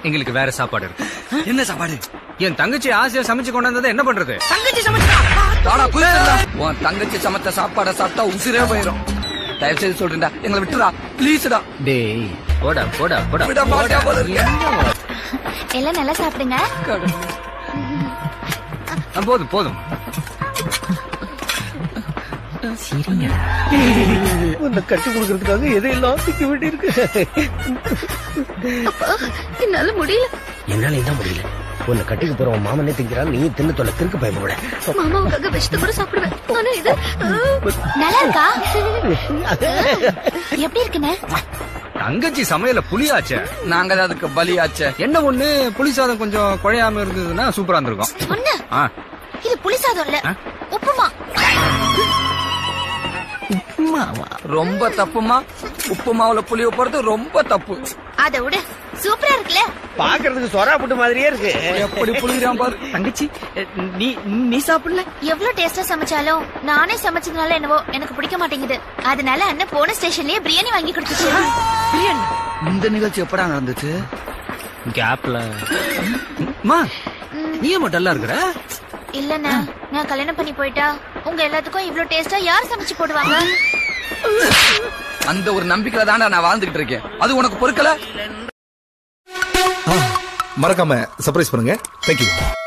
எங்களுக்கு வேற சாப்பாடு இருக்கு என்ன சாப்பாடு என் தங்கச்சி ஆசையா சமைச்சு கொண்டு வந்ததை என்ன பண்றது தங்கச்சி சமைச்சா தாடா குதிரா உன் தங்கச்சி சமைத்த சாப்பாட சாப்பிட்டா உசிரே போயிடும் தயவு செய்து சொல்றேன்டா எங்களை விட்டுடா ப்ளீஸ்டா டேய் போடா போடா போடா விட மாட்டியா போல இருக்கு. எல்லாம் நல்லா சாப்பிடுங்க ஆ, போதும் போதும் உன்னை கட்டி கொடுக்கறதுக்காக எதையெல்லாம் திக்க வேண்டியிருக்கு என்னால முடியல என்னால என்ன முடியல உன்னை கட்டிக்க போற உன் மாமனே திங்கிறான் நீ தின்னு தொலை திருக்கு பயப்பட மாமாவுக்காக விஷத்தை கூட சாப்பிடுவேன் ஆனா இது நல்லா இருக்கா எப்படி இருக்குண்ணே தங்கச்சி சமையல புளியாச்சே நாங்க தான் அதுக்கு பலியாச்சே என்ன ஒண்ணு புளி சாதம் கொஞ்சம் குழையாம இருந்ததுன்னா சூப்பரா இருந்திருக்கும் ஒண்ணு ஆ, இது புளி சாதம் இல்ல உப்புமா ரொம்ப தப்புமா உப்பு மாவுல புளிய போறது ரொம்ப தப்பு அதை விட சூப்பரா இருக்குல்ல பாக்குறதுக்கு சொரா புட்டு மாதிரியே இருக்கு எப்படி புளிகிறான் பாரு தங்கச்சி நீ நீ சாப்பிடல எவ்வளவு டேஸ்டா சமைச்சாலும் நானே சமைச்சதுனால என்னவோ எனக்கு பிடிக்க மாட்டேங்குது அதனால அண்ணன் போன ஸ்டேஷன்லயே பிரியாணி வாங்கி கொடுத்துச்சு பிரியாணி இந்த நிகழ்ச்சி எப்படா நடந்துச்சு கேப்ல அம்மா நீ ஏன் டல்லா இருக்கிற இல்லண்ணா நான் கல்யாணம் பண்ணி போயிட்டா உங்க எல்லாத்துக்கும் இவ்ளோ டேஸ்டா யார் சமைச்சு போடுவாங்க அந்த ஒரு நம்பிக்கையில தான்டா நான் வாழ்ந்துகிட்டு இருக்கேன் அது உனக்கு பொறுக்கல மறக்காம சர்ப்ரைஸ் பண்ணுங்க தேங்க்யூ